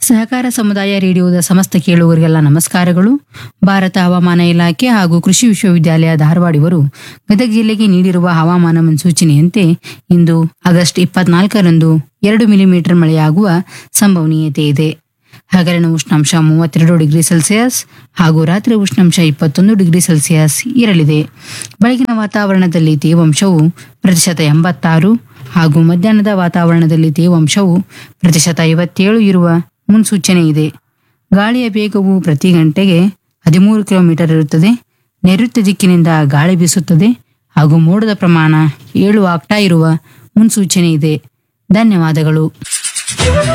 ಸಹಕಾರ ಸಮುದಾಯ ರೇಡಿಯೋದ ಸಮಸ್ತ ಕೇಳುಗರಿಗೆಲ್ಲ ನಮಸ್ಕಾರಗಳು ಭಾರತ ಹವಾಮಾನ ಇಲಾಖೆ ಹಾಗೂ ಕೃಷಿ ವಿಶ್ವವಿದ್ಯಾಲಯ ಧಾರವಾಡ ಇವರು ಗದಗ ಜಿಲ್ಲೆಗೆ ನೀಡಿರುವ ಹವಾಮಾನ ಮುನ್ಸೂಚನೆಯಂತೆ ಇಂದು ಆಗಸ್ಟ್ ಇಪ್ಪತ್ನಾಲ್ಕರಂದು ಎರಡು ಮಿಲಿಮೀಟರ್ ಮಳೆಯಾಗುವ ಸಂಭವನೀಯತೆ ಇದೆ ಹಗಲಿನ ಉಷ್ಣಾಂಶ ಮೂವತ್ತೆರಡು ಡಿಗ್ರಿ ಸೆಲ್ಸಿಯಸ್ ಹಾಗೂ ರಾತ್ರಿ ಉಷ್ಣಾಂಶ ಇಪ್ಪತ್ತೊಂದು ಡಿಗ್ರಿ ಸೆಲ್ಸಿಯಸ್ ಇರಲಿದೆ ಬೆಳಗಿನ ವಾತಾವರಣದಲ್ಲಿ ತೇವಾಂಶವು ಪ್ರತಿಶತ ಎಂಬತ್ತಾರು ಹಾಗೂ ಮಧ್ಯಾಹ್ನದ ವಾತಾವರಣದಲ್ಲಿ ತೇವಾಂಶವು ಪ್ರತಿಶತ ಐವತ್ತೇಳು ಇರುವ ಮುನ್ಸೂಚನೆ ಇದೆ ಗಾಳಿಯ ವೇಗವು ಪ್ರತಿ ಗಂಟೆಗೆ ಹದಿಮೂರು ಕಿಲೋಮೀಟರ್ ಇರುತ್ತದೆ ನೈಋತ್ಯ ದಿಕ್ಕಿನಿಂದ ಗಾಳಿ ಬೀಸುತ್ತದೆ ಹಾಗೂ ಮೋಡದ ಪ್ರಮಾಣ ಏಳು ಆಕ್ಟಾ ಇರುವ ಮುನ್ಸೂಚನೆ ಇದೆ ಧನ್ಯವಾದಗಳು